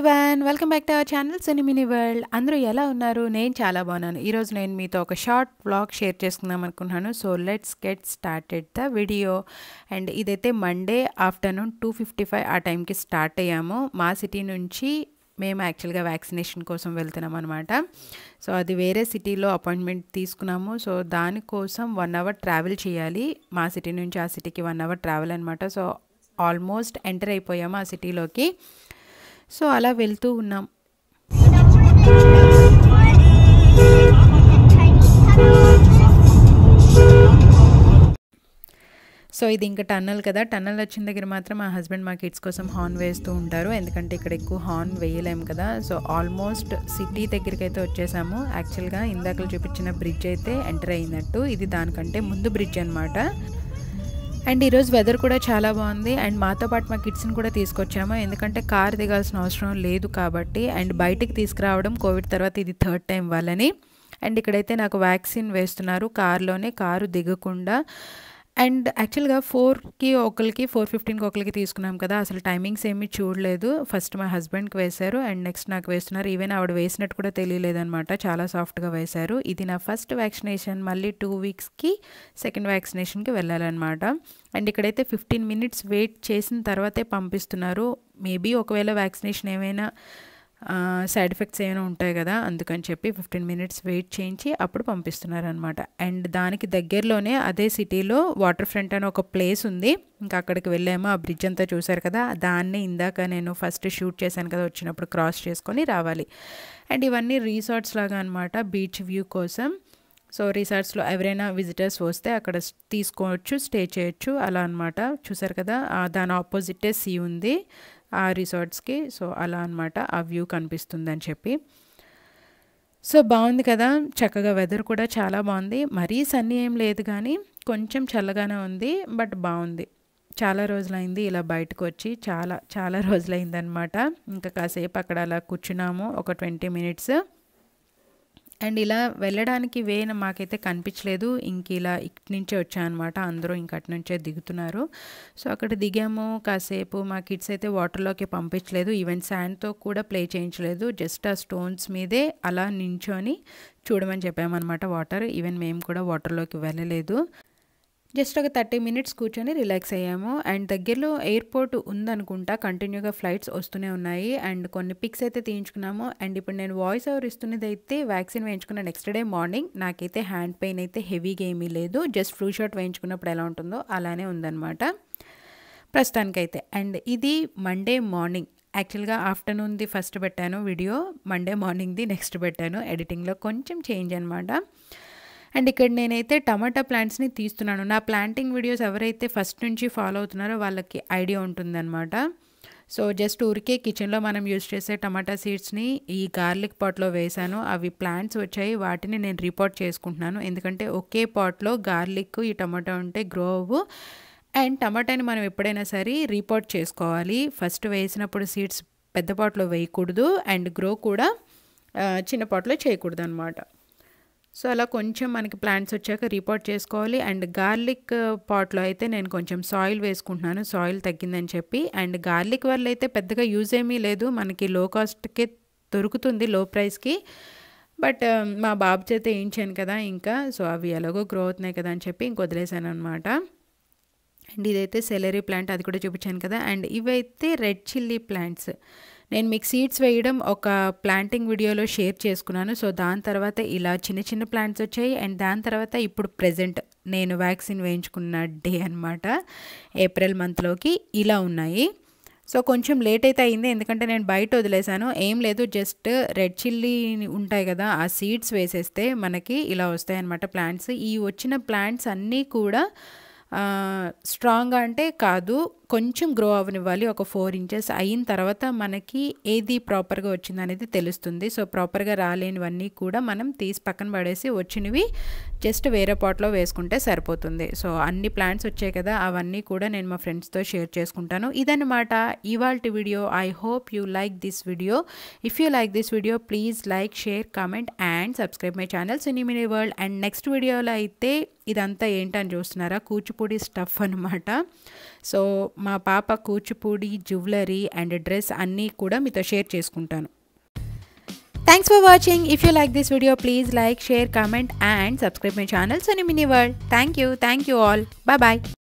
everyone welcome back to our channel Suni mini world అందరూ ఎలా ఉన్నారు నేను చాలా బాగున్నాను ఈరోజు నేను మీతో ఒక షార్ట్ వ్లాగ్ షేర్ చేసుకుందాం అనుకుంటున్నాను so let's get started the video and ఇదైతే Monday afternoon two fifty five ఆ టైంకి స్టార్ట్ అయ్యాము మా సిటీ నుంచి మేము యాక్చువల్గా వ్యాక్సినేషన్ కోసం వెళ్తున్నాం అనమాట సో అది వేరే సిటీలో అపాయింట్మెంట్ తీసుకున్నాము సో దానికోసం వన్ అవర్ ట్రావెల్ చేయాలి మా సిటీ నుంచి ఆ సిటీకి వన్ అవర్ ట్రావెల్ అనమాట సో ఆల్మోస్ట్ ఎంటర్ అయిపోయాము ఆ సిటీలోకి సో అలా వెళ్తూ ఉన్నాం సో ఇది ఇంకా టన్నల్ కదా టన్నల్ వచ్చిన దగ్గర మాత్రం మా హస్బెండ్ మా కిడ్స్ కోసం హార్న్ వేస్తూ ఉంటారు ఎందుకంటే ఇక్కడ ఎక్కువ హార్న్ వేయలేము కదా సో ఆల్మోస్ట్ సిటీ దగ్గరికి అయితే వచ్చేసాము యాక్చువల్గా ఇందాకలు చూపించిన బ్రిడ్జ్ అయితే ఎంటర్ అయినట్టు ఇది దానికంటే ముందు బ్రిడ్జ్ అనమాట అండ్ ఈరోజు వెదర్ కూడా చాలా బాగుంది అండ్ మాతో పాటు మా కిడ్స్ని కూడా తీసుకొచ్చాము ఎందుకంటే కార్ దిగాల్సిన అవసరం లేదు కాబట్టి అండ్ బయటికి తీసుకురావడం కోవిడ్ తర్వాత ఇది థర్డ్ టైం వాళ్ళని అండ్ ఇక్కడైతే నాకు వ్యాక్సిన్ వేస్తున్నారు కార్లోనే కారు దిగకుండా అండ్ యాక్చువల్గా ఫోర్కి ఒకరికి ఫోర్ ఫిఫ్టీన్కి ఒకరికి తీసుకున్నాం కదా అసలు టైమింగ్స్ ఏమీ చూడలేదు ఫస్ట్ మా హస్బెండ్కి వేశారు అండ్ నెక్స్ట్ నాకు వేస్తున్నారు ఈవెన్ ఆవిడ వేసినట్టు కూడా తెలియలేదనమాట చాలా సాఫ్ట్గా వేశారు ఇది నా ఫస్ట్ వ్యాక్సినేషన్ మళ్ళీ టూ వీక్స్కి సెకండ్ వ్యాక్సినేషన్కి వెళ్ళాలన్నమాట అండ్ ఇక్కడైతే ఫిఫ్టీన్ మినిట్స్ వెయిట్ చేసిన తర్వాతే పంపిస్తున్నారు మేబీ ఒకవేళ వ్యాక్సినేషన్ ఏమైనా సైడ్ ఎఫెక్ట్స్ ఏమైనా ఉంటాయి కదా అందుకని చెప్పి ఫిఫ్టీన్ మినిట్స్ వెయిట్ చేయించి అప్పుడు పంపిస్తున్నారనమాట అండ్ దానికి దగ్గరలోనే అదే సిటీలో వాటర్ ఫ్రంట్ అని ఒక ప్లేస్ ఉంది ఇంకా అక్కడికి వెళ్ళాము ఆ బ్రిడ్జ్ అంతా చూసారు కదా దాన్ని ఇందాక నేను ఫస్ట్ షూట్ చేశాను కదా వచ్చినప్పుడు క్రాస్ చేసుకొని రావాలి అండ్ ఇవన్నీ రీసార్ట్స్ లాగా అనమాట బీచ్ వ్యూ కోసం సో రిసార్ట్స్లో ఎవరైనా విజిటర్స్ వస్తే అక్కడ తీసుకోవచ్చు స్టే చేయొచ్చు అలా అనమాట చూసారు కదా దాని ఆపోజిటే సీ ఉంది ఆ రిసార్ట్స్కి సో అలా అనమాట ఆ వ్యూ కనిపిస్తుందని చెప్పి సో బాగుంది కదా చక్కగా వెదర్ కూడా చాలా బాగుంది మరీ సన్నీ ఏం లేదు కానీ కొంచెం చల్లగానే ఉంది బట్ బాగుంది చాలా రోజులైంది ఇలా బయటకు వచ్చి చాలా చాలా రోజులైందనమాట ఇంకా కాసేపు అక్కడ అలా కూర్చున్నాము ఒక ట్వంటీ మినిట్స్ అండ్ ఇలా వెళ్ళడానికి వే మాకైతే కనిపించలేదు ఇంక ఇలా ఇటు నుంచే వచ్చానమాట అందరూ ఇంక అటు నుంచే దిగుతున్నారు సో అక్కడ దిగాము కాసేపు మా కిడ్స్ అయితే వాటర్లోకి పంపించలేదు ఈవెన్ శాండ్తో కూడా ప్లే చేయించలేదు జస్ట్ ఆ స్టోన్స్ మీదే అలా నించొని చూడమని చెప్పామన్నమాట వాటర్ ఈవెన్ మేము కూడా వాటర్లోకి వెళ్ళలేదు జస్ట్ ఒక థర్టీ మినిట్స్ కూర్చొని రిలాక్స్ అయ్యాము అండ్ దగ్గరలో ఎయిర్పోర్ట్ ఉందనుకుంటా కంటిన్యూగా ఫ్లైట్స్ వస్తూనే ఉన్నాయి అండ్ కొన్ని పిక్స్ అయితే తీయించుకున్నాము అండ్ ఇప్పుడు నేను వాయిస్ ఓవర్ ఇస్తున్నది అయితే వ్యాక్సిన్ వేయించుకున్న నెక్స్ట్ డే మార్నింగ్ నాకైతే హ్యాండ్ పెయిన్ అయితే హెవీగా ఏమీ లేదు జస్ట్ ఫ్లూ షాట్ వేయించుకున్నప్పుడు ఎలా ఉంటుందో అలానే ఉందన్నమాట ప్రస్తుతానికైతే అండ్ ఇది మండే మార్నింగ్ యాక్చువల్గా ఆఫ్టర్నూన్ది ఫస్ట్ పెట్టాను వీడియో మండే మార్నింగ్ది నెక్స్ట్ పెట్టాను ఎడిటింగ్లో కొంచెం చేంజ్ అనమాట అండ్ ఇక్కడ నేనైతే టమాటా ప్లాంట్స్ని తీస్తున్నాను నా ప్లాంటింగ్ వీడియోస్ ఎవరైతే ఫస్ట్ నుంచి ఫాలో అవుతున్నారో వాళ్ళకి ఐడియా ఉంటుందన్నమాట సో జస్ట్ ఊరికే కిచెన్లో మనం యూజ్ చేసే టమాటా సీడ్స్ని ఈ గార్లిక్ పాట్లో వేశాను అవి ప్లాంట్స్ వచ్చాయి వాటిని నేను రిపోర్ట్ చేసుకుంటున్నాను ఎందుకంటే ఒకే పాట్లో గార్లిక్ ఈ టమాటా ఉంటే గ్రో అవ్వు అండ్ టమాటాని మనం ఎప్పుడైనా సరే రిపోర్ట్ చేసుకోవాలి ఫస్ట్ వేసినప్పుడు సీడ్స్ పెద్ద పాట్లో వేయకూడదు అండ్ గ్రో కూడా చిన్న పాట్లో చేయకూడదు అనమాట సో అలా కొంచెం మనకి ప్లాంట్స్ వచ్చాక రిపోర్ట్ చేసుకోవాలి అండ్ గార్లిక్ పాట్లో అయితే నేను కొంచెం సాయిల్ వేసుకుంటున్నాను సాయిల్ తగ్గిందని చెప్పి అండ్ గార్లిక్ వల్ల అయితే పెద్దగా యూజ్ ఏమీ లేదు మనకి లో కాస్ట్కే దొరుకుతుంది లో ప్రైస్కి బట్ మా బాబు చేత వేయించాను కదా ఇంకా సో అవి ఎలాగో గ్రో అవుతున్నాయి కదా అని చెప్పి ఇంక వదిలేసాను అనమాట అండ్ ఇదైతే సెలరీ ప్లాంట్ అది కూడా చూపించాను కదా అండ్ ఇవైతే రెడ్ చిల్లీ ప్లాంట్స్ నేను మీకు సీడ్స్ వేయడం ఒక ప్లాంటింగ్ వీడియోలో షేర్ చేసుకున్నాను సో దాని తర్వాత ఇలా చిన్న చిన్న ప్లాంట్స్ వచ్చాయి అండ్ దాని తర్వాత ఇప్పుడు ప్రజెంట్ నేను వ్యాక్సిన్ వేయించుకున్న డే అనమాట ఏప్రిల్ మంత్లోకి ఇలా ఉన్నాయి సో కొంచెం లేట్ అయితే అయింది ఎందుకంటే నేను బయట వదిలేసాను ఏం లేదు జస్ట్ రెడ్ చిల్లీ ఉంటాయి కదా ఆ సీడ్స్ వేసేస్తే మనకి ఇలా వస్తాయి అన్నమాట ప్లాంట్స్ ఈ వచ్చిన ప్లాంట్స్ అన్నీ కూడా స్ట్రాంగ్గా అంటే కాదు కొంచెం గ్రో అవ్వనివ్వాలి ఒక ఫోర్ ఇంచెస్ అయిన తర్వాత మనకి ఏది ప్రాపర్గా వచ్చింది అనేది తెలుస్తుంది సో ప్రాపర్గా రాలేనివన్నీ కూడా మనం తీసి పక్కన పడేసి వచ్చినవి జస్ట్ వేరే పాట్లో వేసుకుంటే సరిపోతుంది సో అన్ని ప్లాంట్స్ వచ్చాయి కదా అవన్నీ కూడా నేను మా ఫ్రెండ్స్తో షేర్ చేసుకుంటాను ఇదన్నమాట ఇవాళ video I hope you like this video if you like this video please like share comment and subscribe my channel Suni mini world and next వీడియోలో అయితే ఇదంతా ఏంటని చూస్తున్నారా కూచిపూడి స్టఫ్ అనమాట సో మా పాప కూచిపూడి జ్యువెలరీ అండ్ డ్రెస్ అన్నీ కూడా మీతో షేర్ చేసుకుంటాను thanks for watching if you like this video please like share comment and subscribe my channel Soni mini world thank you thank you all bye bye